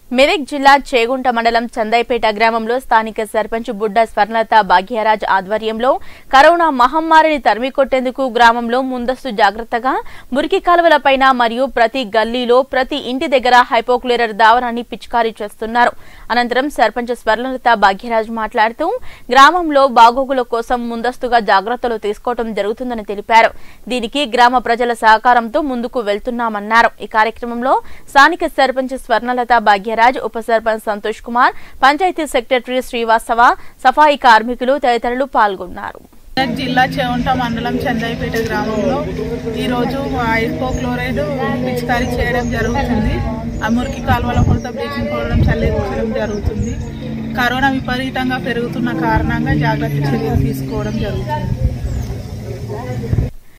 మెదక్ జిల్లా చేగుంట మండలం చందైపేట గ్రామంలో స్థానిక సర్పంచ్ బుడ్డ స్వర్ణలత భాగ్యరాజ్ ఆధ్వర్యంలో కరోనా మహమ్మారిని తరిమికొట్టేందుకు గ్రామంలో ముందస్తు జాగ్రత్తగా మురికి కాలువలపైన మరియు ప్రతి గల్లీలో ప్రతి ఇంటి దగ్గర హైపోక్లోరర్ దావనాన్ని పిచికారీ చేస్తున్నారు అనంతరం సర్పంచ్ స్వర్ణలత భాగ్యరాజ్ మాట్లాడుతూ గ్రామంలో బాగోగుల కోసం ముందస్తుగా జాగ్రత్తలు తీసుకోవడం జరుగుతుందని తెలిపారు దీనికి గ్రామ ప్రజల సహకారంతో ముందుకు వెళ్తున్నామన్నారు ఈ కార్యక్రమంలో స్థానిక సర్పంచ్ స్వర్ణలత భాగ్యరాజ్ ఉప సర్పంచ్ సంతోష్ కుమార్ పంచాయతీ సెక్రటరీ శ్రీవాస్తవ సఫాయి కార్మికులు తదితరులు పాల్గొన్నారు మెదక్ జిల్లా చెవంట మండలం చందాయిపేట గ్రామంలో ఈరోజు హైపోక్లోరైడ్ పిచికారీ చేయడం జరుగుతుంది ఆ మురికి కాలువల కొరత బ్లీచింగ్ పౌడర్ చల్లించడం జరుగుతుంది కరోనా విపరీతంగా పెరుగుతున్న కారణంగా జాగ్రత్త చర్యలు తీసుకోవడం జరుగుతుంది